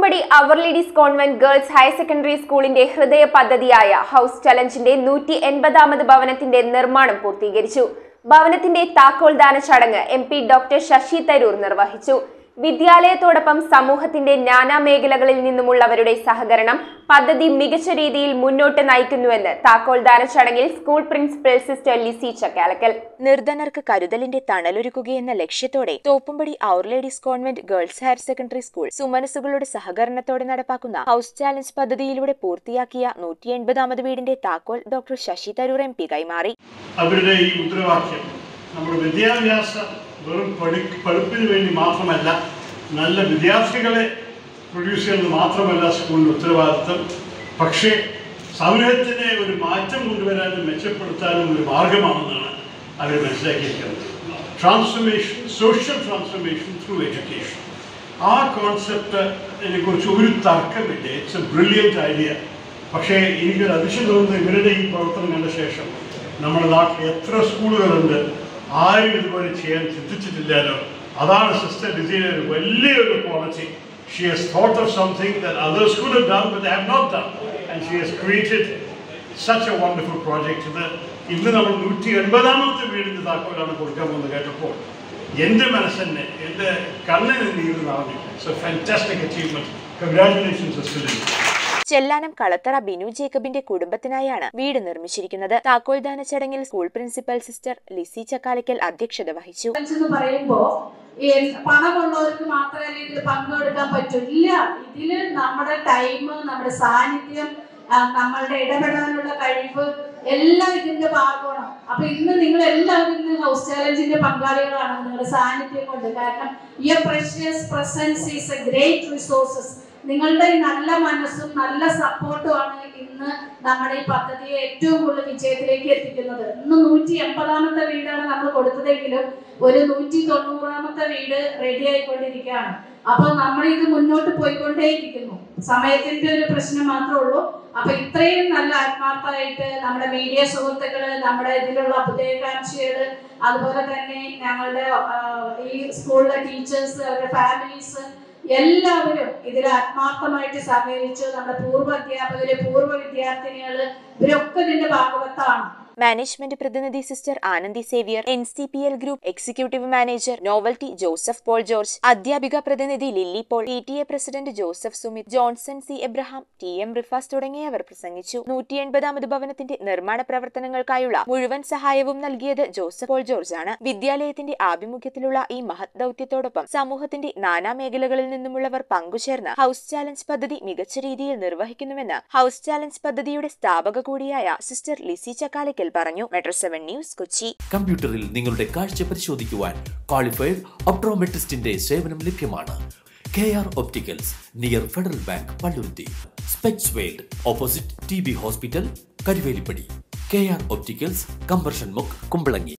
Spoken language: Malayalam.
Thoppumpady our ladies convent girls higher secondary സ്കൂളിന്റെ ഹൃദയ പദ്ധതിയായ ഹൗസ് ചലഞ്ചിന്റെ നൂറ്റി എൺപതാമത് ഭവനത്തിന്റെ നിർമ്മാണം പൂർത്തീകരിച്ചു ഭവനത്തിന്റെ താക്കോൽദാന ചടങ്ങ് M P doctor Shashi Tharoor നിർവഹിച്ചു വിദ്യാലയത്തോടൊപ്പം സമൂഹത്തിന്റെ നാനാ മേഖലകളിൽ നിന്നുമുള്ളവരുടെ സഹകരണം പദ്ധതി മികച്ച രീതിയിൽ മുന്നോട്ട് നയിക്കുന്നുവെന്ന് താക്കോൽദാന ചടങ്ങിൽ school principal sister Lissy Chakkalakkal നിർധനർക്ക് കരുതലിന്റെ തണലൊരുക്കുകയെന്ന ലക്ഷ്യത്തോടെ Thoppumpady our ladies convent girls higher secondary school സുമനസുകളുടെ സഹകരണത്തോടെ നടപ്പാക്കുന്ന ഹൗസ് ചാലഞ്ച് പദ്ധതിയിലൂടെ പൂർത്തിയാക്കിയ നൂറ്റി എൺപതാമത് വീടിന്റെ താക്കോൽ doctor Shashi Tharoor M P കൈമാറി അവരുടെ ഈ മുദ്രാവാക്യം നമ്മുടെ വിദ്യാഭ്യാസ വെറും പഠി പഠിപ്പിന് വേണ്ടി മാത്രമല്ല നല്ല വിദ്യാർത്ഥികളെ പ്രൊഡ്യൂസ് ചെയ്യുന്നത് മാത്രമല്ല സ്കൂളിൻ്റെ ഉത്തരവാദിത്വം പക്ഷേ സമൂഹത്തിനെ ഒരു മാറ്റം കൊണ്ടുവരാനും മെച്ചപ്പെടുത്താനും ഒരു മാർഗമാണെന്നാണ് അവർ മനസ്സിലാക്കിയിരിക്കുന്നത് transformation social transformation through education ആ കോൺസെപ്റ്റിനെ കുറിച്ച് ഒരു തർക്കമില്ല ഇറ്റ്സ് എ ബ്രില്യൻറ്റ് ഐഡിയ പക്ഷേ എനിക്കൊരു അതിശയം തോന്നുന്നത് ഇവരുടെ ഈ പ്രവർത്തനം കണ്ട ശേഷം നമ്മുടെ നാട്ടിൽ എത്ര സ്കൂളുകളുണ്ട് ആരും ഇതുപോലെ ചെയ്യാൻ ചിന്തിച്ചിട്ടില്ലല്ലോ അതാണ് സിസ്റ്റർ ഡിസൈൻ ഒരു വലിയൊരു quality she has thought of something that others could have done but they have not done and she has created such a wonderful project ഇത് ഇന്ന് നമ്മൾ നൂറ്റി എൺപതാമത്തെ വീടിൻ്റെ താക്കോലാണ് കൊടുക്കാൻ പോകുന്നത് കേട്ടപ്പോൾ എൻ്റെ മനസ്സന്നെ എൻ്റെ കണ്ണിന് നീര് നിറഞ്ഞു so fantastic achievement congratulations sister Chellanam Kalathara Binu ജേക്കബിന്റെ കുടുംബത്തിനായാണ് വീട് നിർമ്മിച്ചിരിക്കുന്നത് താക്കോൽദാന ചടങ്ങിൽ school principal sister Lissy Chakkalakkal അധ്യക്ഷത വഹിച്ചു എന്ന് പറയുമ്പോ ഈ പണമുള്ളവർക്ക് മാത്രമേ ഇതിൽ പങ്കെടുക്കാൻ പറ്റൂ ഇല്ല ഇതില് നമ്മുടെ ടൈം നമ്മുടെ സാന്നിധ്യം ആ, നമ്മളുടെ ഇടപെടാനുള്ള കഴിവ് എല്ലാം ഇതിന്റെ ഭാഗമാണ് അപ്പൊ ഇന്ന് നിങ്ങൾ എല്ലാവരും ഇന്ന് ഹൗസ് ചാലഞ്ചിന്റെ പങ്കാളികളാണ് നിങ്ങളുടെ സാന്നിധ്യം കൊണ്ട് കാരണം your precious presence is a great resources നിങ്ങളുടെ ഈ നല്ല മനസ്സും നല്ല സപ്പോർട്ടും ആണ് ഇന്ന് നമ്മുടെ ഈ പദ്ധതിയെ ഏറ്റവും കൂടുതൽ വിജയത്തിലേക്ക് എത്തിക്കുന്നത് ഇന്ന് നൂറ്റി എൺപതാമത്തെ വീടാണ് നമ്മൾ കൊടുത്തതെങ്കിലും ഒരു നൂറ്റി തൊണ്ണൂറാമത്തെ വീട് റെഡി ആയിക്കൊണ്ടിരിക്കുകയാണ് അപ്പൊ നമ്മൾ ഇത് മുന്നോട്ട് പോയിക്കൊണ്ടേയിരിക്കുന്നു സമയത്തിന്റെ ഒരു പ്രശ്നം മാത്രമേ ഉള്ളൂ അപ്പൊ ഇത്രയും നല്ല ആത്മാർത്ഥമായിട്ട് നമ്മുടെ മീഡിയ സുഹൃത്തുക്കള് നമ്മുടെ ഇതിലുള്ള ഉദയകാംക്ഷികള് അതുപോലെ തന്നെ ഞങ്ങളുടെ ആ, ഈ സ്കൂളിലെ ടീച്ചേഴ്സ് അവരുടെ ഫാമിലീസ് എല്ലാവരും ഇതിൽ ആത്മാർത്ഥമായിട്ട് സഹകരിച്ചു നമ്മുടെ പൂർവ്വ അധ്യാപകര് പൂർവ്വ വിദ്യാർത്ഥിനികള് ഇവരൊക്കെ ഇതിന്റെ ഭാഗവത്താണ് മാനേജ്മെന്റ് പ്രതിനിധി sister Anandi Xavier N C P L group executive manager novelty Joseph Paul George അധ്യാപിക പ്രതിനിധി Lilly Paul P T A president Joseph Sumit Johnson C Abraham T M Rifas തുടങ്ങിയവർ പ്രസംഗിച്ചു നൂറ്റി എൺപതാമത് ഭവനത്തിന്റെ നിർമ്മാണ പ്രവർത്തനങ്ങൾക്കായുള്ള മുഴുവൻ സഹായവും നൽകിയത് ജോസഫ് പോൾ ജോർജ് ആണ് വിദ്യാലയത്തിന്റെ ആഭിമുഖ്യത്തിലുള്ള ഈ മഹത് ദൗത്യത്തോടൊപ്പം സമൂഹത്തിന്റെ നാനാ മേഖലകളിൽ നിന്നുമുള്ളവർ പങ്കുചേർന്ന് ഹൗസ് ചാലഞ്ച് പദ്ധതി മികച്ച രീതിയിൽ നിർവഹിക്കുന്നുവെന്ന് ഹൗസ് ചാലഞ്ച് പദ്ധതിയുടെ സ്ഥാപക കൂടിയായ സിസ്റ്റർ ലിസി ചക്കാലക്കൽ പറഞ്ഞു മെട്രോ സെവൻ ന്യൂസ് കൊച്ചി കമ്പ്യൂട്ടറിൽ നിങ്ങളുടെ കാഴ്ച പരിശോധിക്കുവാൻ ക്വാളിഫൈഡ് ഒപ്ട്രോമെട്രിസ്റ്റിന്റെ സേവനം ലഭ്യമാണ് K R opticals near federal bank Palluruthy specs world opposite T B hospital Karuvelippady K R opticals കമ്പർഷൻ മുക്ക് കുമ്പളങ്ങി